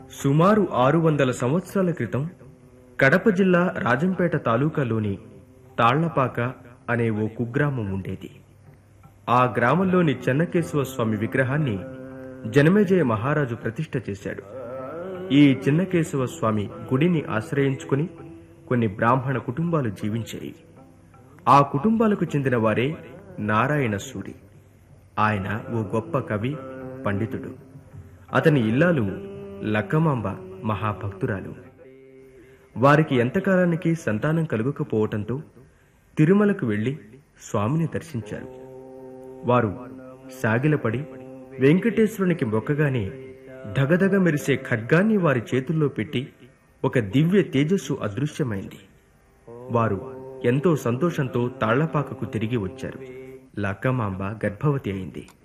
సుమారు ఆరు వందల సంవత్సరాల క్రితం కడప జిల్లా రాజంపేట తాలూకాలోని తాళ్లపాక అనే ఓ కుగ్రామం ఉండేది ఆ గ్రామంలోని చెన్నకేశవ స్వామి విగ్రహాన్ని జనమేజయ మహారాజు ప్రతిష్ఠ చేశాడు ఈ చిన్నకేశవ స్వామి గుడిని ఆశ్రయించుకుని కొన్ని బ్రాహ్మణ కుటుంబాలు జీవించాయి ఆ కుటుంబాలకు చెందిన వారే నారాయణ సూరి ఆయన ఓ గొప్ప కవి పండితుడు అతని ఇల్లాలు లక్కమాంబ మహాభక్తురాలు వారికి ఎంతకాలానికి సంతానం కలుగకపోవటంతో తిరుమలకు వెళ్లి స్వామిని దర్శించారు వారు సాగిలపడి వెంకటేశ్వరునికి మొక్కగానే ధగధగ మెరిసే ఖడ్గాన్ని వారి చేతుల్లో పెట్టి ఒక దివ్య తేజస్సు అదృశ్యమైంది వారు ఎంతో సంతోషంతో తాళ్లపాకకు తిరిగి వచ్చారు లక్కమాంబ గర్భవతి అయింది